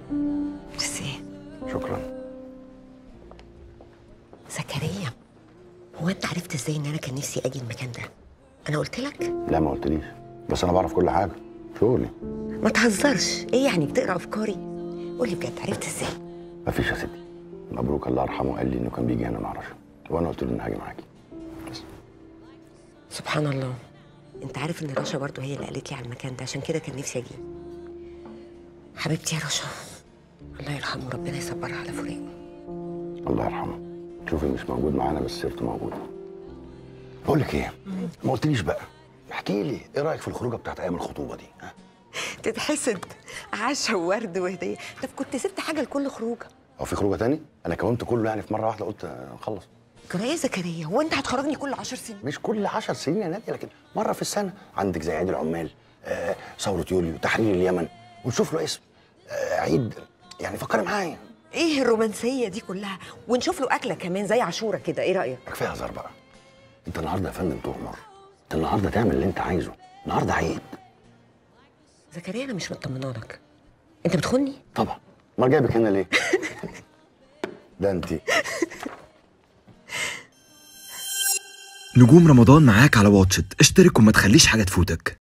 ميرسي شكرا زكريا هو انت عرفت ازاي ان انا كان نفسي اجي المكان ده انا قلت لك لا ما قلتليش بس انا بعرف كل حاجه شغلي ما تهزرش ايه يعني بتقرا افكاري قولي بجد عرفت ازاي مفيش يا ستي مبروك الله يرحمه قال لي انه كان بيجي هنا معرفش وانا قلت له اني هاجي معاكي بس سبحان الله انت عارف ان رشا برضو هي اللي قالت لي على المكان ده عشان كده كان نفسي اجي حبيبتي يا رشا الله يرحمه ربنا يصبرها على فراقه الله يرحمه شوفي مش موجود معانا بس سيرته موجوده بقول لك ايه ما قلتليش بقى احكي لي ايه رايك في الخروجه بتاعت ايام الخطوبه دي ها تتحسد عشا وورد وهديه طب كنت سبت حاجه لكل خروجه هو في خروجه تاني انا كونت كله يعني في مره واحده قلت آه، نخلص كده ايه يا زكريا هو انت هتخرجني كل عشر سنين مش كل عشر سنين يا ناديه لكن مره في السنه عندك زي عيد العمال آه ثوره يوليو تحرير اليمن ونشوف له اسم آه عيد يعني فكري معايا ايه الرومانسيه دي كلها ونشوف له اكله كمان زي عاشوره كده ايه رايك كفايه هزار بقى انت النهارده يا فندم تؤمر انت النهارده تعمل اللي انت عايزه النهارده عيد زكريا انا مش مطمنه لك انت بتخوني طبعا امال جايبك هنا ليه ده انت نجوم رمضان معاك على واتشت اشترك وما تخليش حاجة تفوتك